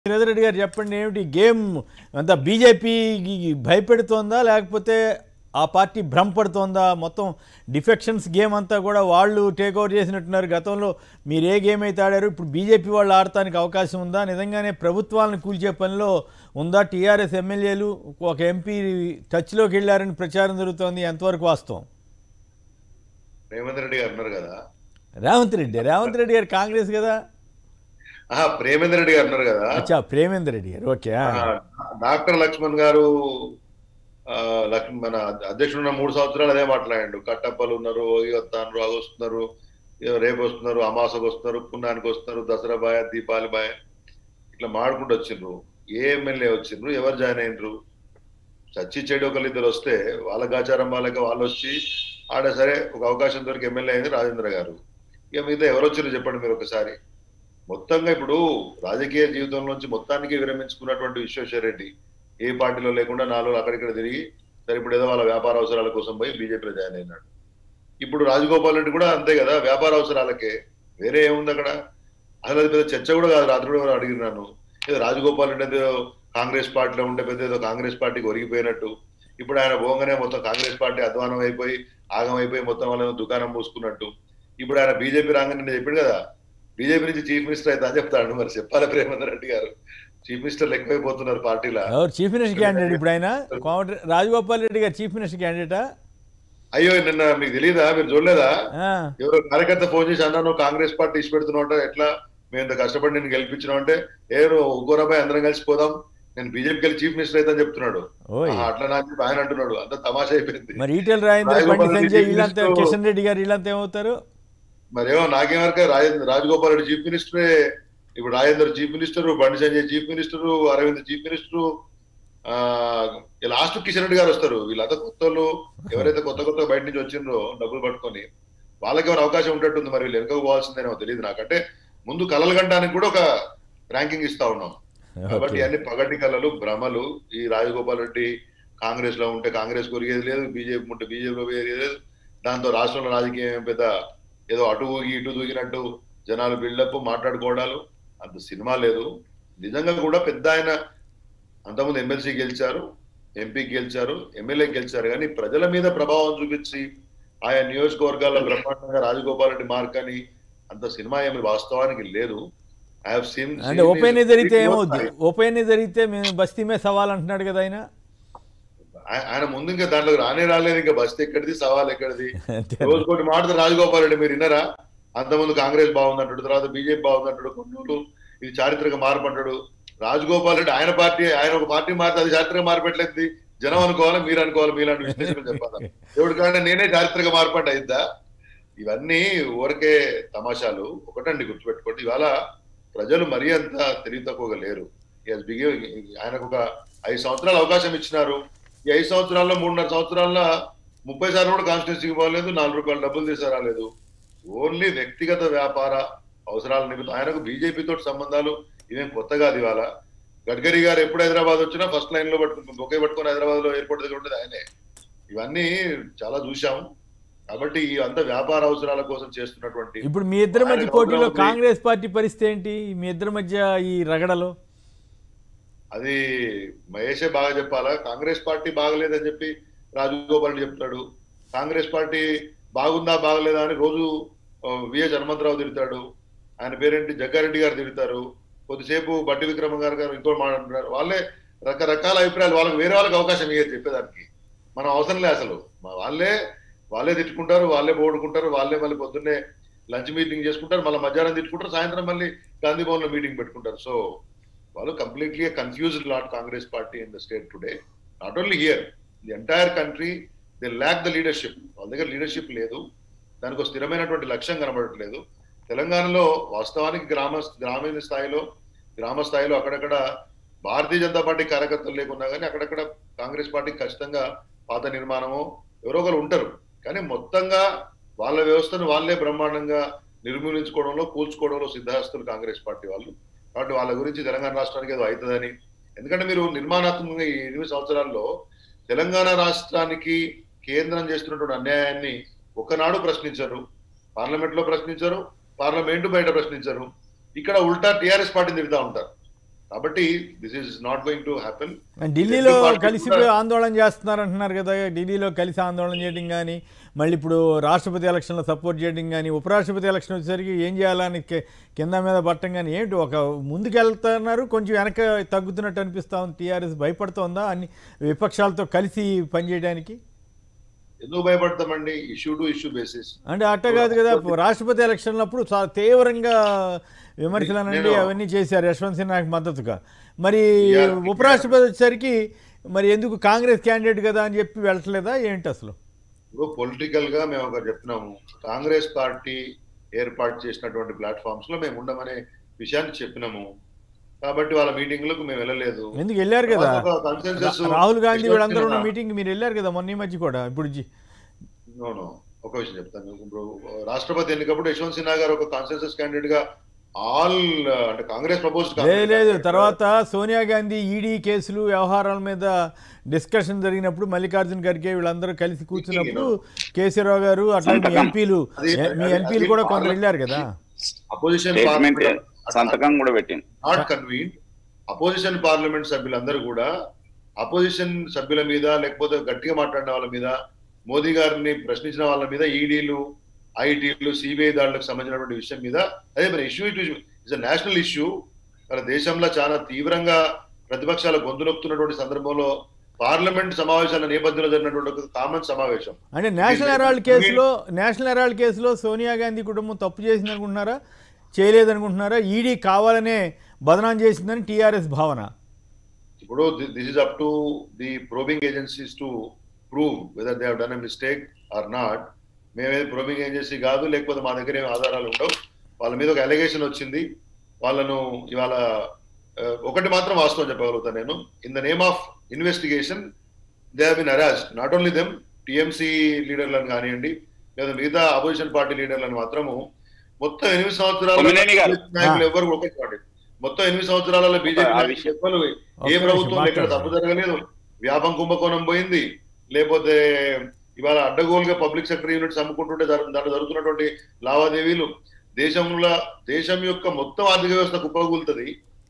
శ్రీధర్ రెడ్డి గారు చెప్పండి ఏమిటి గేమ్ అంతా బీజేపీ భయపెడుతోందా లేకపోతే ఆ పార్టీ భ్రమపడుతోందా మొత్తం డిఫెక్షన్స్ గేమ్ అంతా కూడా వాళ్ళు టేక్ ఓవర్ చేసినట్టున్నారు గతంలో మీరు ఏ గేమ్ అయితే ఆడారు ఇప్పుడు బీజేపీ వాళ్ళు ఆడటానికి అవకాశం ఉందా నిజంగానే ప్రభుత్వాలను కూల్చే పనిలో ఉందా టీఆర్ఎస్ ఎమ్మెల్యేలు ఒక ఎంపీ టచ్లోకి వెళ్ళారని ప్రచారం జరుగుతోంది ఎంతవరకు వాస్తవం రేవంత్ రెడ్డి గారు ఉన్నారు కదా రేవంత్ రెడ్డి రేవంత్ రెడ్డి గారు కాంగ్రెస్ కదా ఆహా ప్రేమేందర్ రెడ్డి గారు ఉన్నారు కదా అచ్చా ప్రేమేందర్ రెడ్డి గారు ఓకే ఆ, డాక్టర్ లక్ష్మణ్ గారు ఆ, లక్ష్మణ్ మన అధ్యక్షుడు ఉన్న మూడు సంవత్సరాలు అదే మాట్లాడండు కట్టప్పలు ఉన్నారు ఇవి వస్తున్నారు అవి వస్తున్నారు ఇగో రేపు వస్తున్నారు అమాసకు వస్తున్నారు పుణ్యానికి వస్తున్నారు దసరా బాయ దీపావళి బాయ ఇట్లా మాడుకుంటూ వచ్చిండ్రు ఏ ఎమ్మెల్యే వచ్చిండ్రు ఎవరు జాయిన్ అయినరు చచ్చి చెడు ఒకళ్ళు ఇద్దరు వస్తే వాళ్ళ గాచారం వాళ్ళకి వాళ్ళు వచ్చి ఆడ సరే ఒక అవకాశం దొరికి ఎమ్మెల్యే అయింది రాజేంద్ర గారు ఇక మిగతా ఎవరు వచ్చారో చెప్పండి మీరు ఒకసారి మొత్తంగా ఇప్పుడు రాజకీయ జీవితంలోంచి మొత్తానికి విరమించుకున్నటువంటి విశ్వేశ్వర రెడ్డి ఏ పార్టీలో లేకుండా నాలుగు అక్కడిక్కడ తిరిగి సరే ఇప్పుడు ఏదో వాళ్ళ వ్యాపార అవసరాల కోసం పోయి బీజేపీలో జాయిన్ అయినాడు ఇప్పుడు రాజగోపాల్ రెడ్డి కూడా అంతే కదా వ్యాపార అవసరాలకే వేరే ఏముంది అక్కడ అసలు అది పెద్ద చర్చ కూడా కాదు రాత్రి కూడా అడిగినాను ఏదో రాజగోపాల్ రెడ్డి ఏదో కాంగ్రెస్ పార్టీలో ఉంటే పెద్ద ఏదో కాంగ్రెస్ పార్టీకి ఒరిగిపోయినట్టు ఇప్పుడు ఆయన పోగానే మొత్తం కాంగ్రెస్ పార్టీ అధ్వానం అయిపోయి ఆగం అయిపోయి మొత్తం వాళ్ళ దుకాణం మూసుకున్నట్టు ఇప్పుడు ఆయన బీజేపీ రాగానే నేను చెప్పాడు కదా బీజేపీ నుంచి చీఫ్ మినిస్టర్ అయితే అని చెప్తాడు మరి చెప్పాలి ప్రేమేందర్ రెడ్డి గారు చీఫ్ మినిస్టర్లు ఎక్కువైపోతున్నారు పార్టీలో ఎవరు చీఫ్ మినిస్టర్ క్యాండిడేట్ ఇప్పుడు ఆయన కోమటి రాజగోపాల్ రెడ్డి గారు చీఫ్ మినిస్టర్ క్యాండిడేటా అయ్యో నిన్న మీకు తెలియదా మీరు చూడలేదా ఆ, ఎవరో కార్యకర్త ఫోన్ చేసి అన్నా నువ్వు కాంగ్రెస్ పార్టీ ఇచ్చి పెడుతున్నావు ఎట్లా మేము ఇంత కష్టపడి నేను గెలిపించినావు అంటే ఏ ఇంకోరాబాయ్ అందరం కలిసి పోదాం నేను బీజేపీకి వెళ్ళి చీఫ్ మినిస్టర్ అయితే చెప్తున్నాడు ఓయ్ ఆహా, అట్లా నాకు చెప్పి ఆయన అంటున్నాడు అంత తమాషా అయిపోయింది మరి ఈటెల రాజేంద్ర రాజగోపాల్ బండి రెడ్డి సంజయ్ చీఫ్ వీళ్ళంతా మినిస్టర్ కిషన్ రెడ్డి గారు వీళ్ళంతా ఏమవుతారు మరేమో నాకేమరక రాజేంద్ర రాజగోపాల్ రెడ్డి చీఫ్ మినిస్టరే ఇప్పుడు Rajender chief minister Bandi Sanjay chief minister Arvind chief minister ఆ లాస్ట్ కిషన్ రెడ్డి గారు వస్తారు వీళ్ళంతా కొత్త వాళ్ళు ఎవరైతే కొత్త కొత్త బయట నుంచి వచ్చిండ్రో డబ్బులు పట్టుకొని వాళ్ళకి ఏమైనా అవకాశం ఉంటట్టుంది మరి వీళ్ళు వెనుక పోవాల్సిందేమో తెలియదు నాకంటే ముందు కలలు గంటానికి కూడా ఒక ర్యాంకింగ్ ఇస్తా ఉన్నాం కాబట్టి ఓకే అన్ని పగటి కళలు భ్రమలు ఈ రాజగోపాల్ రెడ్డి కాంగ్రెస్ లో ఉంటే కాంగ్రెస్ కొరిగేది లేదు బీజేపీ ఉంటే బీజేపీ పోయేది లేదు దాంతో రాష్ట్రంలో రాజకీయం ఏం పెద్ద ఏదో అటు ఊగి ఇటు దూగినట్టు జనాలు బిల్డప్ మాట్లాడుకోవడాలు అంత సినిమా లేదు నిజంగా కూడా పెద్ద ఆయన అంతకుముందు ఎమ్మెల్సీ గెలిచారు ఎంపీ గెలిచారు ఎమ్మెల్యే గెలిచారు కానీ ప్రజల మీద ప్రభావం చూపించి ఆయా నియోజకవర్గాల్లో బ్రహ్మాండంగా రాజగోపాల్ రెడ్డి మార్క్ అని అంత సినిమా ఏమి వాస్తవానికి లేదు ఐ హావ్ సీన్ అంటే ఓపెన్ జరిగితే ఏమవుద్ది ఓపెన్ జరిగితే మేము బస్తీ మీద సవాల్ అంటున్నాడు కదా ఆయన ఆయ- ఆయన ముందు ఇంకా దాంట్లో రానే రాలేదు ఇంకా బస్తీ ఎక్కడిది సవాల్ ఎక్కడిది అంతే. రోజుకోటి మాట్లాడు రాజగోపాల్ రెడ్డి మీరు విన్నారా అంతకుముందు కాంగ్రెస్ బాగుందంటాడు తర్వాత బీజేపీ బాగుందంటాడు కొన్నూరు ఇది చారిత్రక మార్పు అంటాడు రాజగోపాల్ రెడ్డి ఆయన పార్టీ ఆయన ఒక పార్టీ మారితే అది చారిత్రక మార్పు ఎట్లయింది జనం అనుకోవాలి మీరు అనుకోవాలి మీలాంటి విశ్లేషణ చెప్పాలి ఎవరి కానీ నేనే చారిత్రక మార్పు అంటే అయిద్దా ఇవన్నీ ఊరికే తమాషాలు ఒకటండి గుర్తుపెట్టుకోండి ఇవాళ ప్రజలు మరీ అంత తెలివి తక్కువగా లేరు He has begun- ఆయనకు ఒక ఐదు సంవత్సరాలు అవకాశం ఇచ్చినారు ఈ ఐదు సంవత్సరాల్లో మూడున్నర సంవత్సరాల్లో ముప్పై సార్లు కూడా కాన్స్టిట్యూన్సీకి పోలేదు నాలుగు రూపాయలు డబ్బులు తీసారా లేదు ఓన్లీ వ్యక్తిగత వ్యాపార అవసరాల నిమిత్తం ఆయనకు బీజేపీ తోటి సంబంధాలు ఇవేం కొత్త కాదు ఇవాళ గడ్కరీ గారు ఎప్పుడు హైదరాబాద్ వచ్చినా ఫస్ట్ లైన్ లో పట్టుకుని బొకే పట్టుకుని హైదరాబాద్ లో ఎయిర్పోర్ట్ దగ్గర ఉండేది ఆయనే ఇవన్నీ చాలా చూశాం కాబట్టి ఈ అంత వ్యాపార అవసరాల కోసం చేస్తున్నటువంటి ఇప్పుడు మీ ఇద్దరి మధ్య ఆయన పోటీలో అవసరం ఉంది. కాంగ్రెస్ పార్టీ పరిస్థితి ఏంటి మీ ఇద్దరి మధ్య ఈ రగడలో అది మహేషే బాగా చెప్పాలా కాంగ్రెస్ పార్టీ బాగలేదని చెప్పి రాజగోపాల్ రెడ్డి చెప్తాడు కాంగ్రెస్ పార్టీ బాగుందా బాగలేదా అని రోజు ఆ, విఎస్ హనుమంతరావు తిడతాడు ఆయన పేరేంటి జగ్గారెడ్డి గారు తిడతారు కొద్దిసేపు బట్టి విక్రమ గారు గారు ఇంకో మాట్లాడుతున్నారు వాళ్ళే రకరకాల అభిప్రాయాలు వాళ్ళకి వేరే వాళ్ళకి అవకాశం ఇయ్యదు చెప్పేదానికి మనం అవసరం లే అసలు మా వాళ్ళే వాళ్ళే తిట్టుకుంటారు వాళ్ళే పోగొట్టుకుంటారు వాళ్ళే మళ్ళీ పొద్దున్నే లంచ్ మీటింగ్ చేసుకుంటారు మళ్ళీ మధ్యాహ్నం తిట్టుకుంటారు సాయంత్రం మళ్ళీ గాంధీ భవన్ లో మీటింగ్ పెట్టుకుంటారు సో వాళ్ళు completely confused lot Congress party in the state today not only here the entire country they lack the leadership వాళ్ళ దగ్గర లీడర్షిప్ లేదు దానికి ఒక స్థిరమైనటువంటి లక్ష్యం కనబడట్లేదు తెలంగాణలో వాస్తవానికి గ్రామ గ్రామీణ స్థాయిలో గ్రామ స్థాయిలో అక్కడక్కడ భారతీయ జనతా పార్టీ కార్యకర్తలు లేకున్నా కానీ అక్కడక్కడ కాంగ్రెస్ పార్టీ ఖచ్చితంగా పాత నిర్మాణము ఎవరో ఒకరు ఉంటారు కానీ మొత్తంగా వాళ్ళ వ్యవస్థను వాళ్ళే బ్రహ్మాండంగా నిర్మూలించుకోవడంలో కూల్చుకోవడంలో సిద్ధహస్తులు కాంగ్రెస్ పార్టీ వాళ్ళు కాబట్టి వాళ్ళ గురించి తెలంగాణ రాష్ట్రానికి ఏదో అవుతుందని ఎందుకంటే మీరు నిర్మాణాత్మకంగా ఈ ఎనిమిది సంవత్సరాల్లో తెలంగాణ రాష్ట్రానికి కేంద్రం చేస్తున్నటువంటి అన్యాయాన్ని ఒకనాడు ప్రశ్నించరు పార్లమెంట్ లో ప్రశ్నించరు పార్లమెంట్ బయట ప్రశ్నించరు ఇక్కడ ఉల్టా టిఆర్ఎస్ పార్టీని తిడతా ఉంటారు కాబట్టి this is not going to happen ఢిల్లీలో రెండు పార్టీలు కలిసిపోయి కూడా- ఆందోళన చేస్తున్నారు అంటున్నారు కదా ఢిల్లీలో కలిసి ఆందోళన చేయడం కానీ మళ్ళీ ఇప్పుడు రాష్ట్రపతి ఎలక్షన్లో సపోర్ట్ చేయడం కానీ ఉపరాష్ట్రపతి ఎలక్షన్ వచ్చేసరికి ఏం చేయాలని కి- కింద మీద పట్టం కానీ ఏంటి ఒక ముందుకు వెళ్తున్నారు కొంచెం వెనక తగ్గుతున్నట్టు అనిపిస్తా ఉంది టీఆర్ఎస్ భయపడుతోందా అన్ని విపక్షాలతో కలిసి పనిచేయడానికి ఎందుకు భయపడతామండి ఇష్యూ టు ఇష్యూ బేసిస్ అంటే అట్ట కాదు కదా రాష్ట్రపతి ఎలక్షన్లప్పుడు చాలా తీవ్రంగా విమర్శలు అనండి నేను- అవన్నీ చేశారు యశ్వంత్ సిన్హాకి మద్దతుగా మరి Yeah. ఉపరాష్ట్రపతి వచ్చేసరికి మరి ఎందుకు కాంగ్రెస్ క్యాండిడేట్ కదా అని చెప్పి వెళ్ళట్లేదా ఏంటి అసలు ఇప్పుడు పొలిటికల్ గా మేము ఒకటి చెప్తున్నాము కాంగ్రెస్ పార్టీ ఏర్పాటు చేసినటువంటి ప్లాట్ఫామ్స్ లో మేము ఉండమనే విషయాన్ని చెప్పినాము కాబట్టి వాళ్ళ మీటింగ్లకు మేము వెళ్ళలేదు ఎందుకు వెళ్ళారు కదా ఒక consensus రా- రాహుల్ గాంధీ విశ్వసనీయత- వీళ్ళందరూ ఉన్న మీటింగ్ మీరు వెళ్ళారు కదా మొన్న ఈ మధ్య కూడా ఇప్పుడు జి- నో నో ఒక విషయం చెప్తాను ఇప్పుడు రాష్ట్రపతి ఎన్నికప్పుడు యశ్వంత్ సిన్హా గారు ఒక కాన్సెన్సస్ క్యాండిడేట్ గా ఆల్ అంటే కాంగ్రెస్ ప్రపోజ్ లేదు లేదు తర్వాత సోనియా గాంధీ ఈడీ కేసులు వ్యవహారాల మీద డిస్కషన్ జరిగినప్పుడు మల్లికార్జున్ ఖర్గే వీళ్ళందరూ కలిసి కూర్చున్నప్పుడు కేసీరావు గారు అట్లా మీ ఎంపీలు అది- మీ అది- ఎంపీలు అది కూడా కొందరు పార్ల- వెళ్ళారు కదా అపోజిషన్ స్టేట్మెంట్ సంతకం కూడా పెట్టింది నాట్ కన్వీన్ అపోజిషన్ పార్లమెంట్ సభ్యులందరూ కూడా అపోజిషన్ సభ్యుల మీద లేకపోతే గట్టిగా మాట్లాడిన వాళ్ళ మీద మోదీ గారిని ప్రశ్నించిన వాళ్ళ మీద ఈడీలు ఐటీలు సిబిఐ దాడులకు సంబంధించినటువంటి విషయం మీద అదే మరి issue it is national issue మన దేశంలో చాలా తీవ్రంగా ప్రతిపక్షాల గొంతునొక్కుతున్నటువంటి సందర్భంలో పార్లమెంట్ సమావేశాల నేపథ్యంలో జరిగినటువంటి ఒక కామన్ సమావేశం అంటే నేషనల్ హెరాల్డ్ కేసులో నేషనల్ హెరాల్డ్ కేసులో సోనియా గాంధీ కుటుంబం తప్పు చేసింది అనుకుంటున్నారా చేయలేదనుకుంటున్నారా ఈడీ కావాలనే బదనాం చేసిందని టీఆర్ఎస్ భావన ఇప్పుడు this is up to the probing agencies to prove whether they done a mistake or not మేమేది ప్రోబింగ్ ఏజెన్సీ కాదు లేకపోతే మా దగ్గర ఏం ఆధారాలు ఉండవు వాళ్ళ మీద ఒక అలిగేషన్ వచ్చింది వాళ్ళను ఇవాళ ఆ, ఒకటి మాత్రం వాస్తవం చెప్పగలుగుతాను నేను in the name of investigation they have arrested not only them TMC లీడర్లను కానివ్వండి లేదా మిగతా అపోజిషన్ పార్టీ లీడర్లను మాత్రము మొత్తం ఎనిమిది సంవత్సరాల కొమ్మినేని గారు. నాయకులు ఎవరు ఒకటి కాదు. మొత్తం ఎనిమిది సంవత్సరాలలో బీజేపీ ఆ విషయం. ఎవ్వరు ఏ ఒక్క ప్రభుత్వం నిమిషం ఎక్కడ తప్పు మాట్లాడండి. జరగలేదు వ్యాపం కుంభకోణం పోయింది లేకపోతే ఇవాళ అడ్డగోలుగా పబ్లిక్ సెక్టర్ యూనిట్స్ అమ్ముకుంటుంటే జరు- దాంట్లో జరుగుతున్నటువంటి లావాదేవీలు దేశంలో దేశం యొక్క మొత్తం ఆర్థిక వ్యవస్థ కుప్పగూలుతుంది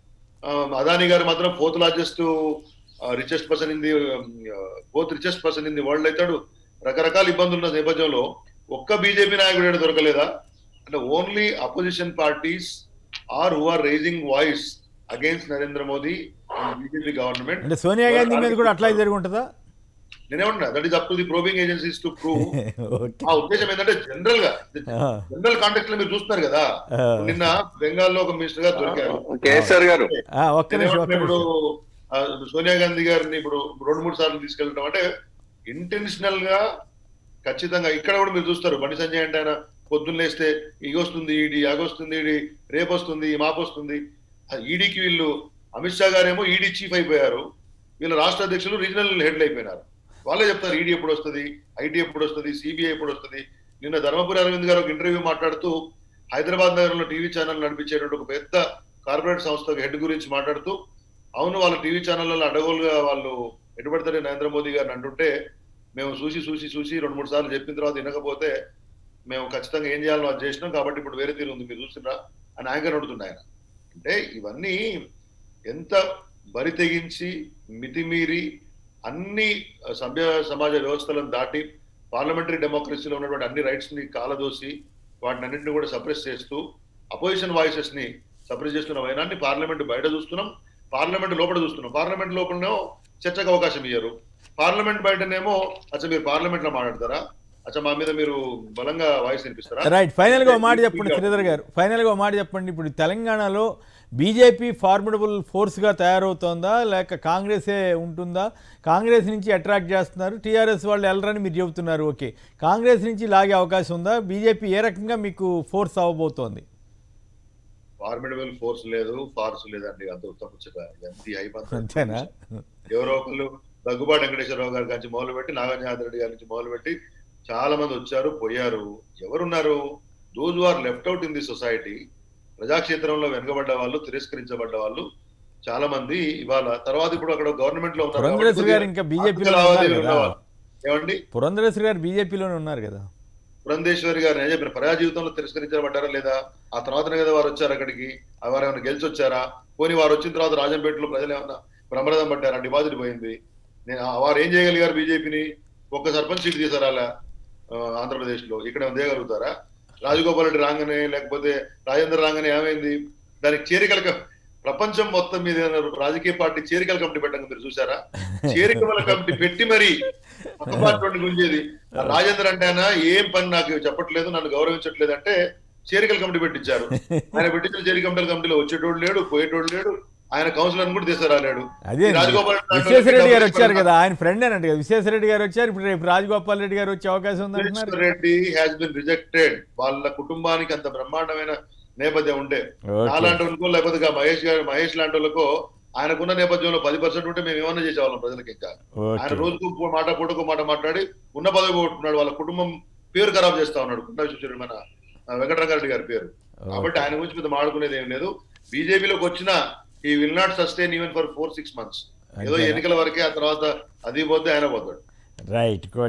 ఆ, అదాని గారు మాత్రం fourth largest richest person in the fourth richest person in the world అవుతాడు రకరకాల ఇబ్బందులు ఉన్న నేపథ్యంలో ఒక్క బీజేపీ నాయకుడు ఏడు దొరకలేదా అంటే only opposition parties are who are raising voice against Narendra Modi and BJP government అంటే సోనియా గాంధీ మీద కూడా అట్లా జరిగి ఉంటుందా నేనేమంటున్నా that is up to the probing agencies to prove okay ఆ ఉద్దేశం ఏంటంటే జనరల్ గా జనరల్ కాంటెక్ట్ లో మీరు చూస్తున్నారు కదా ఆ. నిన్న బెంగాల్లో ఒక మినిస్టర్ గా దొరికారు కేసీఆర్ గారు ఆ, ఒక్క నిమిషం ఒక్క నేనేమంటున్నా ఇప్పుడు నిమిషం ఆ, సోనియా గాంధీ గారిని ఇప్పుడు రెండు మూడు సార్లు తీసుకెళ్ళడం అంటే ఇంటెన్షనల్ గా ఖచ్చితంగా ఇక్కడ కూడా మీరు చూస్తారు బండి సంజయ్ అంటే ఆయన పొద్దున్న లేస్తే ఇగొస్తుంది ఈడీ అగొస్తుంది ఈడీ రేపు వస్తుంది మాపు వస్తుంది ఈడీకి వీళ్ళు అమిత్ షా గారేమో ఈడీ చీఫ్ అయిపోయారు వీళ్ళ రాష్ట్ర అధ్యక్షులు రీజనల్ హెడ్లు అయిపోయినారు వాళ్ళే చెప్తారు ఈడీ ఎప్పుడు వస్తుంది ఐటీ ఎప్పుడు వస్తుంది సిబిఐ ఎప్పుడు వస్తుంది నిన్న ధర్మపురి అరవింద్ గారు ఒక ఇంటర్వ్యూ మాట్లాడుతూ హైదరాబాద్ నగరంలో టీవీ ఛానల్ నడిపించేటువంటి ఒక పెద్ద కార్పొరేట్ సంస్థ హెడ్ గురించి మాట్లాడుతూ అవును వాళ్ళ టీవీ ఛానళ్ళలో అడగోలుగా వాళ్ళు ఎటుపడతారే నరేంద్ర మోదీ గారిని అంటుంటే మేము చూసి చూసి చూసి రెండు మూడు సార్లు చెప్పిన తర్వాత వినకపోతే మేము ఖచ్చితంగా ఏం చేయాలో అది చేసినాం కాబట్టి ఇప్పుడు వేరే తీరు ఉంది మీరు చూసినా అని యాంకర్ అడుగుతున్నాయి ఆయన అంటే ఇవన్నీ ఎంత బరి తెగించి మితిమీరి అన్ని సభ్య సమాజ వ్యవస్థలను దాటి పార్లమెంటరీ డెమోక్రసీలో ఉన్నటువంటి అన్ని రైట్స్ ని కాలదోసి వాటిని అన్నింటిని కూడా సప్రెస్ చేస్తూ అపోజిషన్ వాయిసెస్ ని సప్రెస్ చేస్తున్న వైనాన్ని పార్లమెంట్ బయట చూస్తున్నాం పార్లమెంట్ లోపల చూస్తున్నాం పార్లమెంట్ లోపలనేమో చర్చకు అవకాశం ఇయ్యరు పార్లమెంట్ బయటనేమో అచ్చా మీరు పార్లమెంట్ లో మాట్లాడతారా అచ్చా మా మీద మీరు బలంగా వాయిస్ వినిపిస్తారా రైట్ ఫైనల్గా ఒక మాట చెప్పండి శ్రీధర్ గారు ఫైనల్గా ఒక మాట చెప్పండి ఇప్పుడు తెలంగాణలో బీజేపీ ఫార్మిడబుల్ ఫోర్స్గా తయారవుతోందా లేక కాంగ్రెసే ఉంటుందా కాంగ్రెస్ నుంచి అట్రాక్ట్ చేస్తున్నారు టీఆర్ఎస్ వాళ్ళు వెళ్ళరని మీరు చెబుతున్నారు ఓకే కాంగ్రెస్ నుంచి లాగే అవకాశం ఉందా బీజేపీ ఏ రకంగా మీకు ఫోర్స్ అవ్వబోతోంది ఫార్మిడబుల్ ఫోర్స్ లేదు ఫార్స్ లేదండి అంత ఉత్తమ ముచ్చట. ఎంత హైప్ అంతా. అంతేనా ఎవరో ఒకళ్ళు దగ్గుబాటి వెంకటేశ్వరరావు గారి నుంచి మొదలు పెట్టి నాగార్జున రెడ్డి గారి నుంచి మొదలు పెట్టి చాలా మంది వచ్చారు పోయారు ఎవరున్నారు those are left out in the society ప్రజాక్షేత్రంలో వెనుకబడ్డ వాళ్ళు తిరస్కరించబడ్డ వాళ్ళు చాలా మంది ఇవాళ తర్వాత ఇప్పుడు అక్కడ గవర్నమెంట్ లో ఉన్నారు పురంధరేశ్వరి కాబట్టి గారు ఇంకా బీజేపీలో ఆర్థిక లావాదేవీలు ఉన్నారు కదా ఉన్నవాళ్ళు. ఏమండి పురంధరేశ్వరి గారు బీజేపీలోనే ఉన్నారు కదా పురంధేశ్వరి గారిని ఏం చెప్పిన ప్రజా జీవితంలో తిరస్కరించబడ్డారా లేదా ఆ తర్వాతనే కదా వారు వచ్చారు అక్కడికి ఆ వారు ఏమైనా గెలిచి వచ్చారా పోనీ వారు వచ్చిన తర్వాత రాజంపేటలో ప్రజలు ఏమన్నా బ్రహ్మరథం పట్టారా డిపాజిట్ పోయింది నేను ఆ వారు ఏం చేయగలిగారు బీజేపీని ఒక్క సర్పంచ్ సీట్ తీసారా ఆంధ్రప్రదేశ్ లో ఇక్కడ ఏమైనా చేయగలుగుతారా రాజగోపాల్ రెడ్డి రాగానే లేకపోతే రాజేంద్ర రాగానే ఏమైంది దానికి చేరికల కం- ప్రపంచం మొత్తం మీద రాజకీయ పార్టీ చేరికల కమిటీ పెట్టంగా మీరు చూసారా చేరికల కమిటీ పెట్టి మరి కొత్త పార్టీ గుంజేది రాజేంద్ర అంటే ఆయన ఏం పని నాకు చెప్పట్లేదు నన్ను గౌరవించట్లేదు అంటే చేరికల కమిటీ పెట్టించారు ఆయన పెట్టించిన చేరిక కమిటీ కమిటీలో వచ్చేటోడు లేడు పోయేటోడు లేడు ఆయన కౌన్సిలర్ కూడా తీసుకురాలేడు అదే ఈ రాజగోపాల్ రెడ్డి లాంటి విశ్వేశ్వరరెడ్డి గారు వాళ్ళకి వచ్చారు కదా ఆయన ఫ్రెండ్ అన్నట్టు కదా విశ్వేశ్వరరెడ్డి గారు వచ్చారు ఇప్పుడు రేపు రాజగోపాల్ రెడ్డి గారు వచ్చే అవకాశం ఉంది అంటున్నారు Vishweshwar Reddy has been rejected వాళ్ళ కుటుంబానికి అంత బ్రహ్మాండమైన నేపథ్యం ఉంటే ఓకే. నాలాంటి వాళ్ళకో లేకపోతే ఇక మహేష్ గారు మహేష్ లాంటి వాళ్ళకో ఆయనకున్న నేపథ్యంలో పది పర్సెంట్ ఉంటే మేము ఏమన్నా చేసేవాళ్ళం ప్రజలకి ఇంకా ఆయన ఓకే రోజుకు పో- మాట పూటకు మాట మాట్లాడి ఉన్న పదవి పోగొట్టుకున్నాడు వాళ్ళ కుటుంబం పేరు ఖరాబ్ చేస్తా ఉన్నాడు కుండ విశ్వేశ్వరుడు మన ఆ, వెంకటరంగారెడ్డి గారి పేరు కాబట్టి ఆయన గురించి పెద్ద మాడుకునేది ఏం లేదు బీజేపీలోకి వచ్చిన ఈ will not sustain even for four six months ఏదో అంతేనా? ఎన్నికల వరకే ఆ తర్వాత అది పోతే ఆయన పోతాడు రైట్